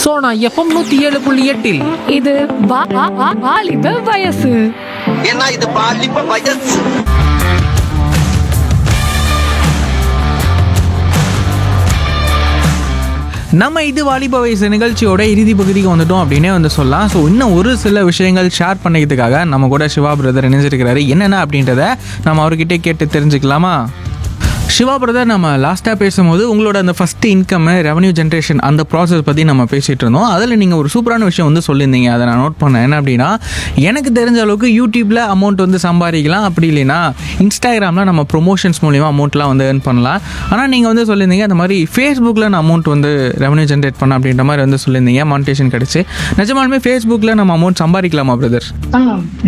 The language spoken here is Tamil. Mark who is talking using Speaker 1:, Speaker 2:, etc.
Speaker 1: சோனா எஃப்எம் நூத்தி ஏழு புள்ளி எட்டில்
Speaker 2: இது வா- வா- வா- வாலிப வயசு
Speaker 3: ஏன்னா இது பாலிப்ப வயசு
Speaker 4: நம்ம இது வாலிப வயசு நிகழ்ச்சியோட இறுதி பகுதிக்கு வந்துட்டோம் அப்படின்னே வந்து சொல்லலாம் ஸோ இன்னும் ஒரு சில விஷயங்கள் ஷேர் பண்ணிக்கிறதுக்காக நம்ம கூட சிவா பிரதர் இணைஞ்சிருக்கிறாரு என்னென்ன அப்படின்றத நம்ம அவர்கிட்ட கேட்டு தெரிஞ்சுக்கலாமா சிவா பிரதர் நம்ம லாஸ்ட்டாக பேசும்போது உங்களோட அந்த ஃபஸ்ட்டு இன்கம் ரெவன்யூ ஜென்ரேஷன் அந்த ப்ராசஸ் பற்றி நம்ம பேசிகிட்டு இருந்தோம் அதில் நீங்கள் ஒரு சூப்பரான விஷயம் வந்து சொல்லியிருந்தீங்க அதை நான் நோட் பண்ணேன் என்ன அப்படின்னா எனக்கு தெரிஞ்ச அளவுக்கு யூடியூப்பில் அமௌண்ட் வந்து சம்பாதிக்கலாம் அப்படி இல்லைன்னா இன்ஸ்டாகிராமில் நம்ம ப்ரொமோஷன்ஸ் மூலிமா அமௌண்ட்லாம் வந்து earn பண்ணலாம் ஆனால் நீங்கள் வந்து சொல்லியிருந்தீங்க அந்த மாதிரி ஃபேஸ்புக்கில் நான் அமௌண்ட் வந்து ரெவன்யூ ஜென்ரேட் பண்ண அப்படின்ற மாதிரி வந்து சொல்லியிருந்தீங்க மானிட்டேஷன் கிடச்சி நிஜமாலுமே ஃபேஸ்புக்கில் நம்ம அமௌண்ட் சம்பாதிக்கலாமா பிரதர்
Speaker 5: ஆ